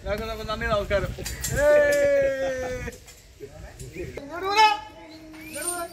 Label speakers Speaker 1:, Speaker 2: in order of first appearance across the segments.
Speaker 1: ഞങ്ങൾക്ക് നന്ദി നമസ്കാരം ഏയ്. ഇങ്ങോട്ട് വരാ. ഇങ്ങോട്ട് വരാ.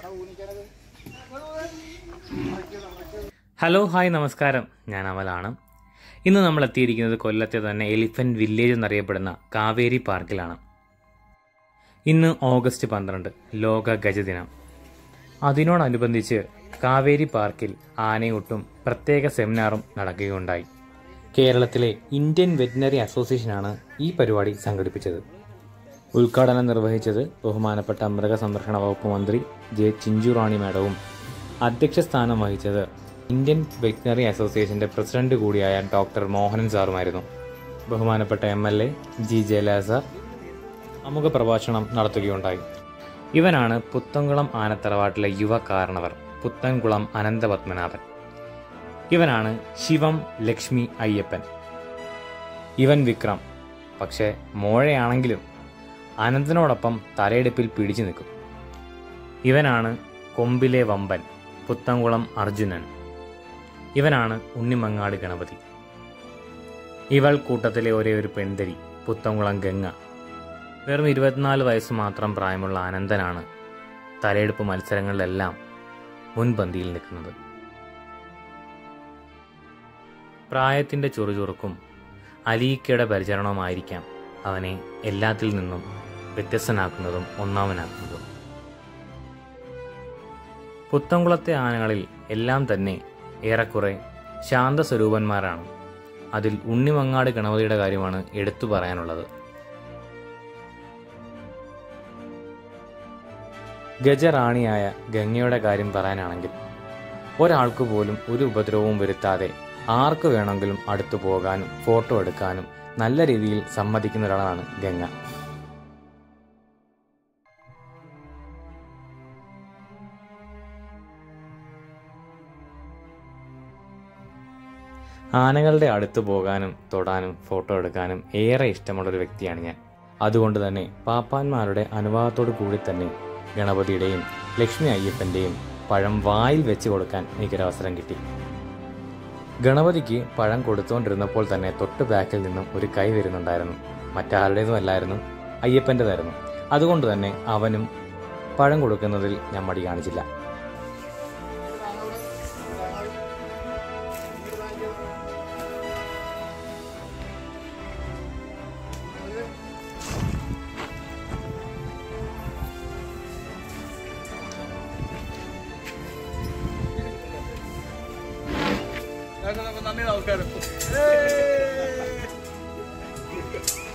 Speaker 2: ഹലോ ഹായ് നമസ്കാരം ഞാൻ അമലാണ് ഇന്ന് നമ്മൾ എത്തിയിരിക്കുന്നത് കൊല്ലത്തെ തന്നെ എലിഫന്റ് വില്ലേജ് എന്നറിയപ്പെടുന്ന കാവേരി പാർക്കിലാണ് ഇന്ന് ഓഗസ്റ്റ് പന്ത്രണ്ട് ലോക ഗജദിനം അതിനോടനുബന്ധിച്ച് കാവേരി പാർക്കിൽ ആനയൂട്ടും പ്രത്യേക സെമിനാറും നടക്കുകയുണ്ടായി കേരളത്തിലെ ഇന്ത്യൻ വെറ്റിനറി അസോസിയേഷനാണ് ഈ പരിപാടി സംഘടിപ്പിച്ചത് ഉദ്ഘാടനം നിർവഹിച്ചത് ബഹുമാനപ്പെട്ട മൃഗസംരക്ഷണ വകുപ്പ് മന്ത്രി ജെ ചിഞ്ചുറാണി മാഡവും അധ്യക്ഷ സ്ഥാനം വഹിച്ചത് ഇന്ത്യൻ വെറ്റിനറി അസോസിയേഷന്റെ പ്രസിഡന്റ് കൂടിയായ ഡോക്ടർ മോഹനൻ സാറുമായിരുന്നു ബഹുമാനപ്പെട്ട M L A G Jayalalitha sir അമുഖ പ്രഭാഷണം നടത്തുകയുണ്ടായി ഇവനാണ് പുത്തൻകുളം ആനത്തറവാട്ടിലെ യുവ കാരണവർ പുത്തൻകുളം അനന്തപത്മനാഭൻ ഇവനാണ് ശിവം ലക്ഷ്മി അയ്യപ്പൻ ഇവൻ വിക്രം പക്ഷേ മോഴയാണെങ്കിലും അനന്തനോടൊപ്പം തലയെടുപ്പിൽ പിടിച്ചു നിൽക്കും ഇവനാണ് കൊമ്പിലെ വമ്പൻ പുത്തൻകുളം അർജുനൻ ഇവനാണ് ഉണ്ണിമങ്ങാട് ഗണപതി ഇവൾ കൂട്ടത്തിലെ ഒരേ ഒരു പെൺതരി പുത്തൻകുളം ഗംഗ വെറും ഇരുപത്തിനാല് വയസ്സ് മാത്രം പ്രായമുള്ള അനന്തനാണ് തലയെടുപ്പ് മത്സരങ്ങളിലെല്ലാം മുൻപന്തിയിൽ നിൽക്കുന്നത് പ്രായത്തിൻ്റെ ചുറുചുറുക്കും അലീക്കയുടെ പരിചരണവുമായിരിക്കാം അവനെ എല്ലാത്തിൽ നിന്നും വ്യത്യസ്തനാക്കുന്നതും ഒന്നാമനാക്കുന്നതും പുത്തംകുളത്തെ ആനകളിൽ എല്ലാം തന്നെ ഏറെക്കുറെ ശാന്തസ്വരൂപന്മാരാണ് അതിൽ ഉണ്ണിമങ്ങാട് ഗണപതിയുടെ കാര്യമാണ് എടുത്തു പറയാനുള്ളത് ഗജറാണിയായ ഗംഗയുടെ കാര്യം പറയാനാണെങ്കിൽ ഒരാൾക്ക് പോലും ഒരു ഉപദ്രവവും വരുത്താതെ ആർക്ക് വേണമെങ്കിലും അടുത്തു പോകാനും ഫോട്ടോ എടുക്കാനും നല്ല രീതിയിൽ സമ്മതിക്കുന്ന ഒരാളാണ് ഗംഗ ആനകളുടെ അടുത്ത് പോകാനും തൊടാനും ഫോട്ടോ എടുക്കാനും ഏറെ ഇഷ്ടമുള്ള ഒരു വ്യക്തിയാണ് ഞാൻ അതുകൊണ്ട് തന്നെ പാപ്പാന്മാരുടെ അനുവാദത്തോടു കൂടി തന്നെ ഗണപതിയുടെയും ലക്ഷ്മി അയ്യപ്പൻ്റെയും പഴം വായിൽ വെച്ച് കൊടുക്കാൻ എനിക്കൊരവസരം കിട്ടി ഗണപതിക്ക് പഴം കൊടുത്തുകൊണ്ടിരുന്നപ്പോൾ തന്നെ തൊട്ട് ബാക്കിൽ നിന്നും ഒരു കൈ വരുന്നുണ്ടായിരുന്നു മറ്റാരുടേതുമല്ലായിരുന്നു അയ്യപ്പൻ്റെതായിരുന്നു അതുകൊണ്ട് തന്നെ അവനും പഴം കൊടുക്കുന്നതിൽ ഞാൻ മടി കാണിച്ചില്ല
Speaker 1: ഞങ്ങൾക്ക് നന്ദി നമസ്കാരം ഏയ്.